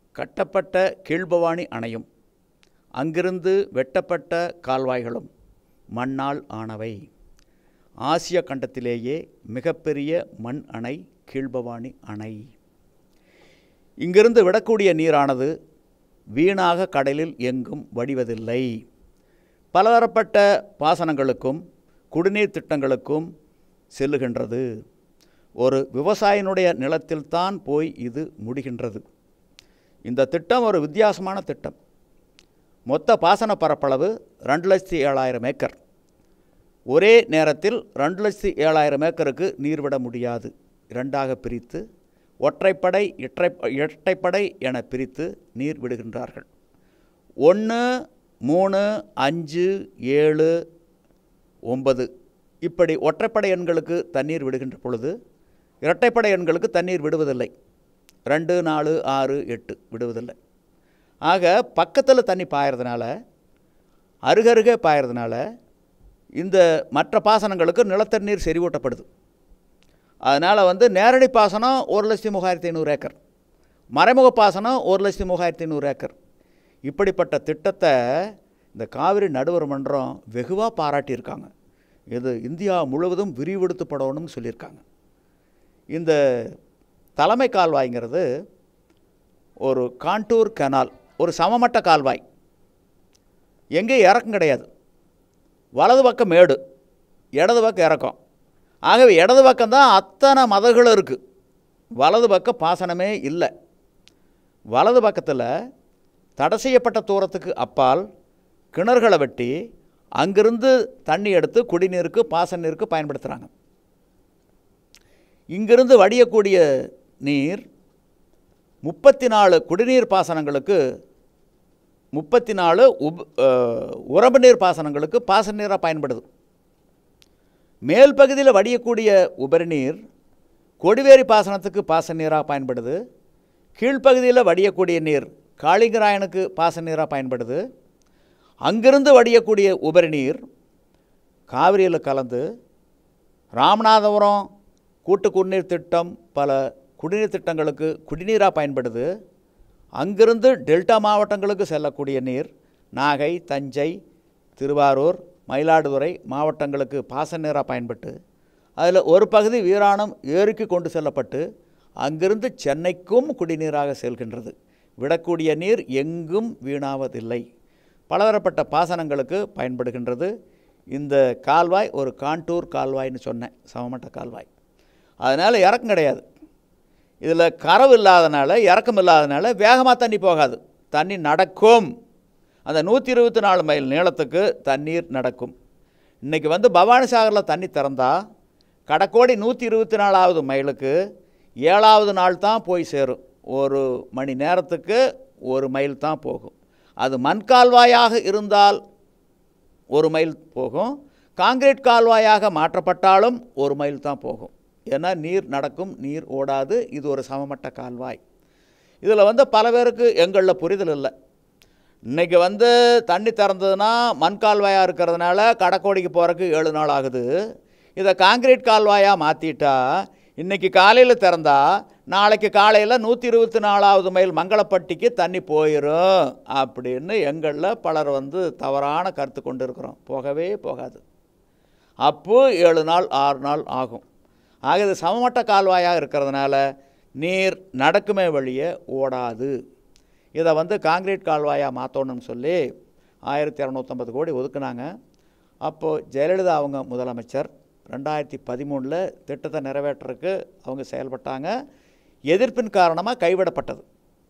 கட்டப்பட்ட கீழ்பவானி அணையும் அங்கிருந்து வெட்டப்பட்ட கால்வாய்களும் மண்ணால் ஆனவை ஆசிய கண்டத்திலேயே மிகப்பெரிய மண் அணை கீழ்பவானி அணை இங்கிருந்து விடக்கூடிய நீரானது வீணாக கடலில் எங்கும் வடிவதில்லை பலதரப்பட்ட பாசனங்களுக்கும் குடிநீர் திட்டங்களுக்கும் செல்லுகின்றது ஒரு விவசாயினுடைய நிலத்தில்தான் போய் இது முடிகின்றது இந்த திட்டம் ஒரு வித்தியாசமான திட்டம் மொத்த பாசன பரப்பளவு ரெண்டு லட்சத்தி ஏழாயிரம் ஏக்கர் ஒரே நேரத்தில் ரெண்டு லட்சத்தி ஏழாயிரம் ஏக்கருக்கு நீர்விட முடியாது இரண்டாக பிரித்து ஒற்றைப்படை இற்றை இரட்டைப்படை என பிரித்து நீர் விடுகின்றார்கள் ஒன்று மூணு அஞ்சு ஏழு ஒன்பது இப்படி ஒற்றைப்படை எண்களுக்கு தண்ணீர் விடுகின்ற பொழுது இரட்டைப்படை எண்களுக்கு தண்ணீர் விடுவதில்லை ரெண்டு நாலு ஆறு எட்டு விடுவதில்லை ஆக பக்கத்தில் தண்ணி பாயறதுனால அருகருகே பாயறதுனால இந்த மற்ற பாசனங்களுக்கு நிலத்தண்ணீர் செறிவூட்டப்படுது அதனால் வந்து நேரடி பாசனம் ஒரு லட்சத்தி மூவாயிரத்தி ஐநூறு ஏக்கர் மறைமுக பாசனம் ஒரு லட்சத்தி மூவாயிரத்தி ஐநூறு ஏக்கர் இப்படிப்பட்ட திட்டத்தை இந்த காவிரி நடுவர் மன்றம் வெகுவாக பாராட்டியிருக்காங்க இது இந்தியா முழுவதும் விரிவுபடுத்தப்படணும்னு சொல்லியிருக்காங்க இந்த தலைமை கால்வாய்ங்கிறது ஒரு காண்டூர் கனால் ஒரு சமமட்ட கால்வாய் எங்கேயும் இறக்கம் கிடையாது வலது பக்கம் மேடு இடது பக்கம் இறக்கம் ஆகவே இடது பக்கம்தான் அத்தனை மதகுகளும் இருக்குது வலது பக்கம் பாசனமே இல்லை வலது பக்கத்தில் தடை செய்யப்பட்ட தூரத்துக்கு அப்பால் கிணறுகளை வெட்டி அங்கிருந்து தண்ணி எடுத்து குடிநீருக்கு பாசன நீருக்கு பயன்படுத்துகிறாங்க இங்கிருந்து வடியக்கூடிய நீர் முப்பத்தி நாலு குடிநீர் பாசனங்களுக்கு முப்பத்தி நாலு உப் அஹ், உறவு நீர் பாசனங்களுக்கு பாசன நீராக பயன்படுது மேல் பகுதியில் வடியக்கூடிய உபரி நீர் கொடிவேரி பாசனத்துக்கு பாசன நீராக பயன்படுது கீழ்ப்பகுதியில் வடியக்கூடிய நீர் காளிங்கராயனுக்கு பாசன நீராக பயன்படுது அங்கிருந்து வடியக்கூடிய உபரி நீர் காவிரியில் கலந்து ராமநாதபுரம் கூட்டு குடிநீர் திட்டம் பல குடிநீர் திட்டங்களுக்கு குடிநீராக பயன்படுது அங்கிருந்து டெல்டா மாவட்டங்களுக்கு செல்லக்கூடிய நீர் நாகை தஞ்சை திருவாரூர் மயிலாடுதுறை மாவட்டங்களுக்கு பாசன நீராக பயன்பட்டு அதில் ஒரு பகுதி வீராணம் ஏரிக்கு கொண்டு செல்லப்பட்டு அங்கிருந்து சென்னைக்கும் குடிநீராக செல்கின்றது விடக்கூடிய நீர் எங்கும் வீணாவதில்லை பலதரப்பட்ட பாசனங்களுக்கு பயன்படுகின்றது இந்த கால்வாய் ஒரு காண்டூர் கால்வாய்னு சொன்னேன் சமமட்ட கால்வாய் அதனால் இறக்கம் கிடையாது இதில் கரவு இல்லாதனால இறக்கம் இல்லாதனால வேகமாக தண்ணி போகாது தண்ணி நடக்கும் அந்த நூற்றி இருபத்தி நாலு மைல் நீளத்துக்கு தண்ணீர் நடக்கும் இன்றைக்கி வந்து பவானி சாகரில் தண்ணி திறந்தா கடக்கோடி நூற்றி இருபத்தி நாலாவது மைலுக்கு ஏழாவது நாள் தான் போய் சேரும் ஒரு மணி நேரத்துக்கு ஒரு மைல் தான் போகும் அது மண் கால்வாயாக இருந்தால் ஒரு மைல் போகும் காங்கிரீட் கால்வாயாக மாற்றப்பட்டாலும் ஒரு மைல் தான் போகும் ஏன்னா நீர் நடக்கும் நீர் ஓடாது இது ஒரு சமமட்ட கால்வாய் இதில் வந்து பல பேருக்கு எங்களில் புரிதல் இல்லை இன்றைக்கி வந்து தண்ணி திறந்ததுன்னா மண் கால்வாயாக இருக்கிறதுனால கடக்கோடிக்கு போகிறக்கு ஏழு நாள் ஆகுது இதை காங்கிரீட் கால்வாயாக மாற்றிட்டா இன்றைக்கி காலையில் திறந்தா நாளைக்கு காலையில் நூற்றி இருபத்தி நாலாவது மைல் மங்களப்பட்டிக்கு தண்ணி போயிடும் அப்படின்னு எங்களில் பலர் வந்து தவறான கருத்து கொண்டு இருக்கிறோம் போகவே போகாது அப்போ ஏழு நாள் ஆறு நாள் ஆகும் ஆக இது சமமட்ட கால்வாயாக இருக்கிறதுனால நீர் நடக்குமே வழியே ஓடாது இதை வந்து காங்கிரீட் கால்வாயாக மாற்றணும்னு சொல்லி ஆயிரத்தி இரநூத்தம்பது கோடி ஒதுக்குனாங்க அப்போது ஜெயலலிதா அவங்க முதலமைச்சர் ரெண்டாயிரத்தி பதிமூணில் திட்டத்தை நிறைவேற்றுறதுக்கு அவங்க செயல்பட்டாங்க எதிர்ப்பின் காரணமாக கைவிடப்பட்டது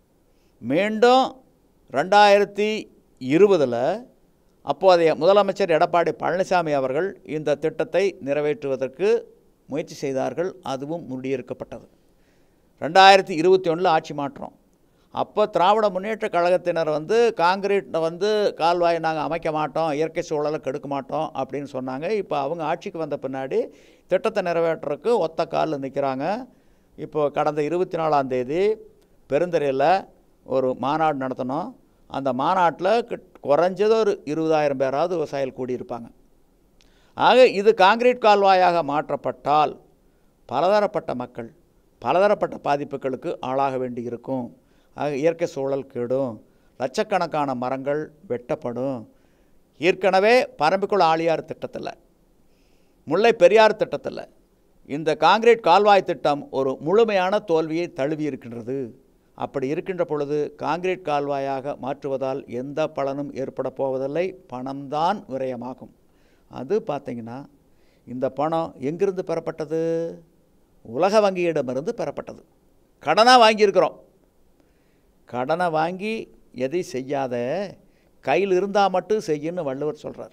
மீண்டும் ரெண்டாயிரத்தி இருபதில் அப்போதைய முதலமைச்சர் எடப்பாடி பழனிசாமி அவர்கள் இந்த திட்டத்தை நிறைவேற்றுவதற்கு முயற்சி செய்தார்கள் அதுவும் முறியடிக்கப்பட்டது ரெண்டாயிரத்தி இருபத்தி ஒன்றில் ஆட்சி மாற்றம் அப்போ திராவிட முன்னேற்ற கழகத்தினர் வந்து காங்கிரீட்டை வந்து கால்வாயை நாங்கள் அமைக்க மாட்டோம் இயற்கை சூழலை கெடுக்க மாட்டோம் அப்படின்னு சொன்னாங்க இப்போ அவங்க ஆட்சிக்கு வந்த பின்னாடி திட்டத்தை நிறைவேற்றுறதுக்கு ஒத்த காலில் நிற்கிறாங்க இப்போ கடந்த இருபத்தி நாலாம் தேதி பெருந்தரையில் ஒரு மாநாடு நடத்தினோம் அந்த மாநாட்டில் கிட் குறைஞ்சது ஒரு இருபதாயிரம் பேராவது விவசாயிகள் கூடியிருப்பாங்க ஆக இது காங்கிரீட் கால்வாயாக மாற்றப்பட்டால் பலதரப்பட்ட மக்கள் பலதரப்பட்ட பாதிப்புகளுக்கு ஆளாக வேண்டி இருக்கும் ஆக இயற்கை சூழல் கெடும் லட்சக்கணக்கான மரங்கள் வெட்டப்படும் ஏற்கனவே பரம்பிக்குள ஆழியார் திட்டத்தில் முல்லை பெரியார் திட்டத்தில் இந்த காங்கிரீட் கால்வாய் திட்டம் ஒரு முழுமையான தோல்வியை தழுவி இருக்கின்றது அப்படி இருக்கின்ற பொழுது காங்கிரீட் கால்வாயாக மாற்றுவதால் எந்த பலனும் ஏற்பட போவதில்லை பணம்தான் விரயமாகும் அது பார்த்தீங்கன்னா இந்த பணம் எங்கிருந்து பெறப்பட்டது உலக வங்கியிடமிருந்து பெறப்பட்டது கடனாக வாங்கியிருக்கிறோம் கடனை வாங்கி எதை செய்யாத கையில் இருந்தால் மட்டும் செய்யுன்னு வள்ளுவர் சொல்கிறார்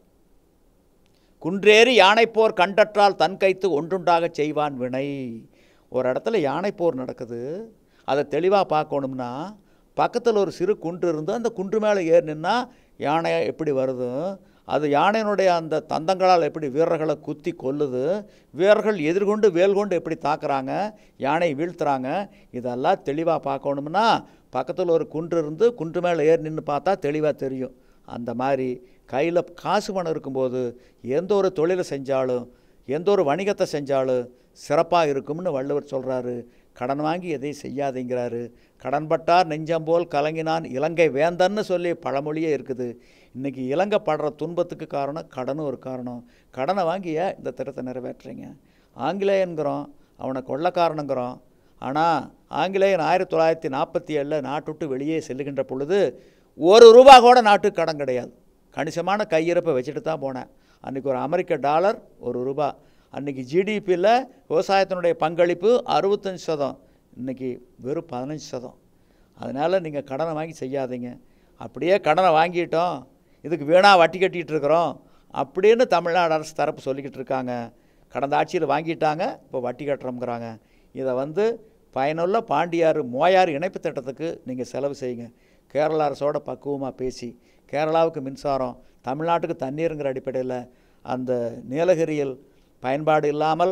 குன்றேறி யானைப்போர் கண்டற்றால் தன் கைத்து ஒன்றுண்டாகச் செய்வான் வினை ஒரு இடத்துல யானைப்போர் நடக்குது அதை தெளிவாக பார்க்கணும்னா பக்கத்தில் ஒரு சிறு குன்று இருந்து அந்த குன்று மேலே ஏறி நின்னா யானை எப்படி வருது அது யானையினுடைய அந்த தந்தங்களால் எப்படி வீரர்களை குத்தி கொல்லுது வீரர்கள் எதிர்கொண்டு வேல் கொண்டு எப்படி தாக்குறாங்க யானை வீழ்த்துறாங்க இதெல்லாம் தெளிவாக பார்க்கணும்னா பக்கத்தில் ஒரு குன்று இருந்து குன்று மேலே ஏறி நின்று பார்த்தா தெளிவாக தெரியும் அந்த மாதிரி கையில் காசு பணம் இருக்கும்போது எந்த ஒரு தொழிலை செஞ்சாலும் எந்த ஒரு வணிகத்தை செஞ்சாலும் சிறப்பாக இருக்கும்னு வள்ளுவர் சொல்கிறாரு கடன் வாங்கி எதையும் செய்யாதேங்கிறாரு கடன்பட்டார் நெஞ்சம்போல் கலங்கினான் இலங்கை வேந்தன்னு சொல்லி பழமொழியே இருக்குது இன்றைக்கி இலங்கை படுற துன்பத்துக்கு காரணம் கடனும் ஒரு காரணம் கடனை வாங்கி ஏன் இந்த திட்டத்தை நிறைவேற்றுறீங்க ஆங்கிலேயன்கிறோம் அவனை கொள்ளக்காரனுங்கிறோம் ஆனால் ஆங்கிலேயன் ஆயிரத்தி தொள்ளாயிரத்தி நாற்பத்தி ஏழில் நாட்டு விட்டு வெளியே செல்லுகின்ற பொழுது ஒரு ரூபா கூட நாட்டுக்கு கடன் கிடையாது கணிசமான கையிருப்பை வச்சுட்டு தான் போனேன் அன்றைக்கி ஒரு அமெரிக்க டாலர் ஒரு ரூபா அன்றைக்கி ஜிடிபியில் விவசாயத்தினுடைய பங்களிப்பு அறுபத்தஞ்சு சதம் இன்றைக்கி வெறும் பதினஞ்சு சதம் அதனால் நீங்கள் கடனை வாங்கி செய்யாதீங்க அப்படியே கடனை வாங்கிட்டோம் இதுக்கு வீணாக வட்டி கட்டிகிட்டு இருக்கிறோம் அப்படின்னு தமிழ்நாடு அரசு தரப்பு சொல்லிக்கிட்டு இருக்காங்க கடந்த ஆட்சியில் வாங்கிட்டாங்க இப்போ வட்டி கட்டுறோங்கிறாங்க இதை வந்து பயனுள்ள பாண்டியாறு மோயாறு இணைப்பு திட்டத்துக்கு நீங்கள் செலவு செய்யுங்க கேரள அரசோட பக்குவமாக பேசி கேரளாவுக்கு மின்சாரம் தமிழ்நாட்டுக்கு தண்ணீருங்கிற அடிப்படையில் அந்த நீலகிரியில் பயன்பாடு இல்லாமல்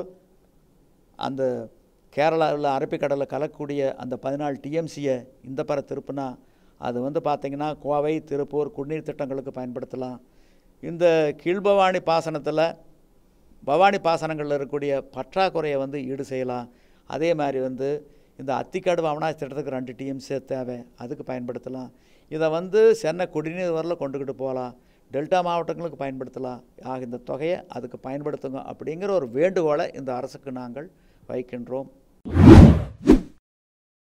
அந்த கேரளாவில் அரபிக்கடலில் கலக்கக்கூடிய அந்த பதினாலு டிஎம்சியை இந்த பர திருப்புனா அது வந்து பார்த்திங்கன்னா கோவை திருப்பூர் குடிநீர் திட்டங்களுக்கு பயன்படுத்தலாம் இந்த கீழ்பவானி பாசனத்தில் பவானி பாசனங்களில் இருக்கக்கூடிய பற்றாக்குறையை வந்து ஈடு செய்யலாம் அதே மாதிரி வந்து இந்த அத்திக்காடு அவனாசி திட்டத்துக்கு ரெண்டு டிஎம்சி தேவை அதுக்கு பயன்படுத்தலாம் இதை வந்து சென்னை குடிநீர் வரல கொண்டுக்கிட்டு போகலாம் டெல்டா மாவட்டங்களுக்கு பயன்படுத்தலாம் ஆக இந்த தொகையை அதுக்கு பயன்படுத்துங்க அப்படிங்கிற ஒரு வேண்டுகோளை இந்த அரசுக்கு நாங்கள் வைக்கின்றோம்